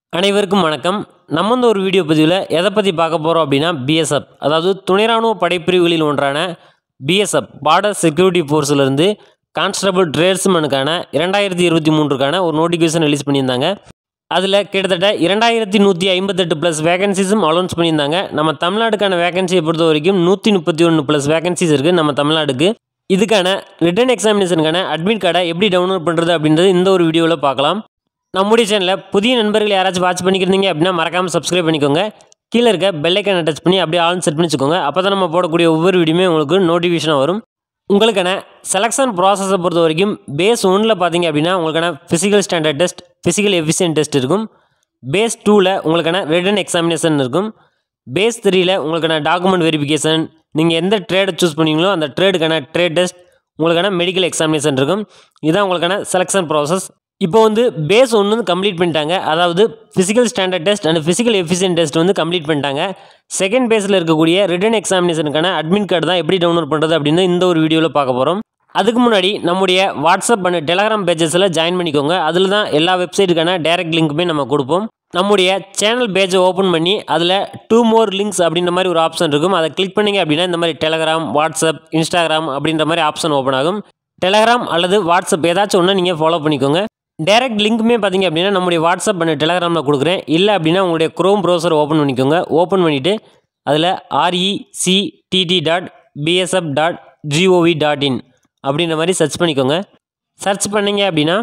அனைவருக்கும் வணக்கம் நம்ம இந்த ஒரு வீடியோ பதிவில் எதை பற்றி பார்க்க போகிறோம் அப்படின்னா பிஎஸ்எஃப் அதாவது துணை ராணுவ படைப்பிரிவுகளில் ஒன்றான பிஎஸ்எஃப் பார்டர் செக்யூரிட்டி ஃபோர்ஸிலிருந்து கான்ஸ்டபிள் ட்ரேட்ஸ்மேனுக்கான இரண்டாயிரத்தி இருபத்தி மூன்றுக்கான ஒரு நோட்டிஃபிகேஷன் ரிலீஸ் பண்ணியிருந்தாங்க அதில் கிட்டத்தட்ட இரண்டாயிரத்தி நூற்றி ஐம்பத்தெட்டு ப்ளஸ் வேகன்சிஸும் அலௌன்ஸ் பண்ணியிருந்தாங்க நம்ம தமிழ்நாடுக்கான வேகன்சியை பொறுத்த வரைக்கும் நூற்றி முப்பத்தி ஒன்று ப்ளஸ் வேகன்சிஸ் இருக்குது நம்ம தமிழ்நாடுக்கு இதுக்கான ரிட்டன் எக்ஸாமினேஷனுக்கான அட்மிட் கார்டை எப்படி டவுன்லோட் பண்ணுறது அப்படின்றது இந்த ஒரு வீடியோவில் பார்க்கலாம் நம்முடைய சேனலில் புதிய நண்பர்கள் யாராச்சும் வாட்ச் பண்ணிக்கிறீங்க அப்படின்னா மறக்காமல் சப்ஸ்கிரைப் பண்ணிக்கோங்க கீழே இருக்க பெல்லைக்கான டச் பண்ணி அப்படியே ஆன் செட் பண்ணி வச்சுக்கோங்க அப்போ தான் நம்ம போடக்கூடிய ஒவ்வொரு வீடியோமே உங்களுக்கு நோட்டிஃபிகேஷனாக வரும் உங்களுக்கான செலெக்ஷன் ப்ராசஸை பொறுத்த வரைக்கும் பேஸ் ஒன்றில் பார்த்தீங்க அப்படின்னா உங்களுக்கான physical standard test physical efficient test இருக்கும் பேஸ் டூவில் உங்களுக்கான ரிட்டன் எக்ஸாமினேஷன் இருக்கும் பேஸ் த்ரீயில் உங்களுக்கான டாக்குமெண்ட் வெரிஃபிகேஷன் நீங்கள் எந்த ட்ரேடை சூஸ் பண்ணீங்களோ அந்த ட்ரேடுக்கான ட்ரேட் டெஸ்ட் உங்களுக்கான மெடிக்கல் எக்ஸாமினேஷன் இருக்கும் இதுதான் உங்களுக்கான செலெக்ஷன் ப்ராசஸ் இப்போ வந்து பேஸ் ஒன்று வந்து கம்ப்ளீட் பண்ணிட்டாங்க அதாவது physical standard test and physical efficient test வந்து கம்ப்ளீட் பண்ணிட்டாங்க செகண்ட் பேஸில் இருக்கக்கூடிய ரிட்டன் எக்ஸாமினேஷனுக்கான அட்மிட் கார்டு தான் எப்படி டவுன்லோட் பண்ணுறது அப்படின்னு இந்த ஒரு வீடியோவில் பார்க்க போகிறோம் அதுக்கு முன்னாடி நம்முடைய வாட்ஸ்அப் அண்ட் டெலகிராம் பேஜஸில் ஜாயின் பண்ணிக்கோங்க அதில் தான் எல்லா வெப்சைட்டுக்கான டைரக்ட் லிங்க்குமே நம்ம கொடுப்போம் நம்முடைய சேனல் பேஜை ஓப்பன் பண்ணி அதில் டூ மோர் லிங்க்ஸ் அப்படின்ற மாதிரி ஒரு ஆப்ஷன் இருக்கும் அதை கிளிக் பண்ணிங்க அப்படின்னா இந்த மாதிரி டெலகிராம் வாட்ஸ்அப் இன்ஸ்டாகிராம் அப்படின்ற மாதிரி ஆப்ஷன் ஓப்பன் ஆகும் டெலகிராம் அல்லது வாட்ஸ்அப் ஏதாச்சும் ஒன்று நீங்கள் ஃபாலோ பண்ணிக்கோங்க டைரக்ட் லிங்க்குமே பார்த்தீங்க அப்படின்னா நம்முடைய வாட்ஸ்அப் அண்ட் டெலகிராமில் கொடுக்குறேன் இல்லை அப்படின்னா உங்களுடைய க்ரோம் ப்ரௌசர் ஓப்பன் பண்ணிக்கோங்க ஓப்பன் பண்ணிவிட்டு அதில் RECTT dot BSF dot GOV dot in அப்படின்ற மாதிரி சர்ச் பண்ணிக்கோங்க சர்ச் பண்ணீங்க அப்படின்னா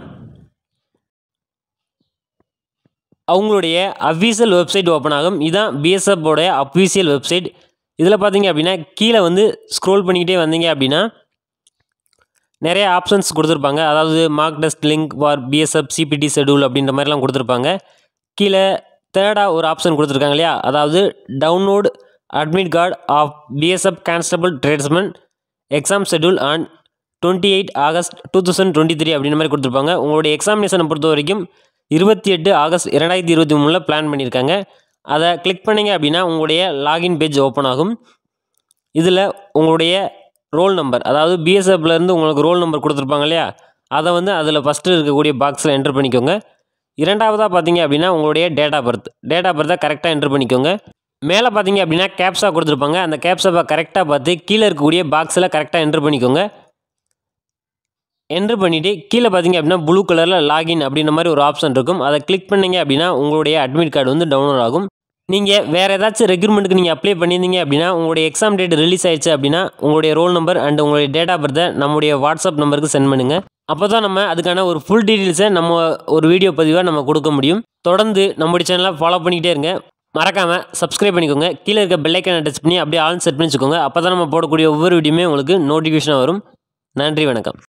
அவங்களுடைய அஃபீஷியல் வெப்சைட் ஓப்பன் ஆகும் இதுதான் பிஎஸ்எஃபோடைய அஃபீஷியல் வெப்சைட் இதில் பார்த்தீங்க அப்படின்னா கீழே வந்து ஸ்க்ரோல் பண்ணிக்கிட்டே வந்தீங்க அப்படின்னா நிறைய ஆப்ஷன்ஸ் கொடுத்துருப்பாங்க அதாவது mark test link for BSF CBT schedule அப்படின்ற மாதிரிலாம் கொடுத்துருப்பாங்க கீழே தேர்டாக ஒரு ஆப்ஷன் கொடுத்துருக்காங்க இல்லையா அதாவது download admit card of BSF constable tradesman exam schedule on twenty eight August two thousand twenty three அப்படின்ற மாதிரி கொடுத்துருப்பாங்க உங்களுடைய எக்ஸாமினேஷனை பொறுத்த வரைக்கும் இருபத்தி எட்டு ஆகஸ்ட் இரண்டாயிரத்தி இருபத்தி மூணில் பிளான் பண்ணியிருக்காங்க அதை கிளிக் பண்ணிங்க அப்படின்னா உங்களுடைய லாகின் பேஜ் ஓப்பன் ஆகும் இதில் உங்களுடைய ரோல் நம்பர் அதாவது பிஎஸ்எஃப்லேருந்து உங்களுக்கு ரோல் நம்பர் கொடுத்துருப்பாங்க இல்லையா அதை வந்து அதில் ஃபஸ்ட்டு இருக்கக்கூடிய பாக்ஸில் என்டர் பண்ணிக்கோங்க இரண்டாவதாக பார்த்தீங்க அப்படின்னா உங்களுடைய date of birth date of பர்த்தை கரெக்டாக என்டர் பண்ணிக்கோங்க மேலே பார்த்தீங்க அப்படின்னா கேப்ஸா கொடுத்துருப்பாங்க அந்த கேப்ஸாவை கரெக்டாக பார்த்து கீழே இருக்கக்கூடிய பாக்ஸில் கரெக்டாக என்டர் பண்ணிக்கோங்க என்ட்ரு பண்ணிவிட்டு கீழே பார்த்தீங்க அப்படின்னா ப்ளூ கலரில் லாகின் அப்படின்ற மாதிரி ஒரு ஆப்ஷன் இருக்கும் அதை கிளிக் பண்ணீங்க அப்படின்னா உங்களுடைய அட்மிட் கார்டு வந்து டவுன்லோட் ஆகும் நீங்கள் வேறு ஏதாச்சும் ரெக்ரூட்மெண்ட்டுக்கு நீங்கள் அப்ளை பண்ணியிருந்தீங்க அப்படின்னா உங்களுடைய எக்ஸாம் டேட் ரிலீஸ் ஆயிடுச்சு அப்படின்னா உங்களுடைய ரோல் நம்பர் அண்ட் உங்களுடைய டேட் ஆஃப் பர்த்தை நம்முடைய வாட்ஸ்அப் நம்பருக்கு சென்ட் பண்ணுங்கள் அப்போ தான் நம்ம அதுக்கான ஒரு ஃபுல் டீட்டெயில்ஸை நம்ம ஒரு வீடியோ பதிவாக நம்ம கொடுக்க முடியும் தொடர்ந்து நம்முடைய சேனலை ஃபாலோ பண்ணிக்கிட்டே இருங்க மறக்காமல் சப்ஸ்கிரைப் பண்ணிக்கோங்க கீழே இருக்க பெல்லைக்கான டச் பண்ணி அப்படியே ஆன் செட் பண்ணி வச்சுக்கோங்க அப்போ தான் நம்ம போடக்கூடிய ஒவ்வொரு வீடியோமே உங்களுக்கு நோட்டிஃபிகேஷனாக வரும் நன்றி வணக்கம்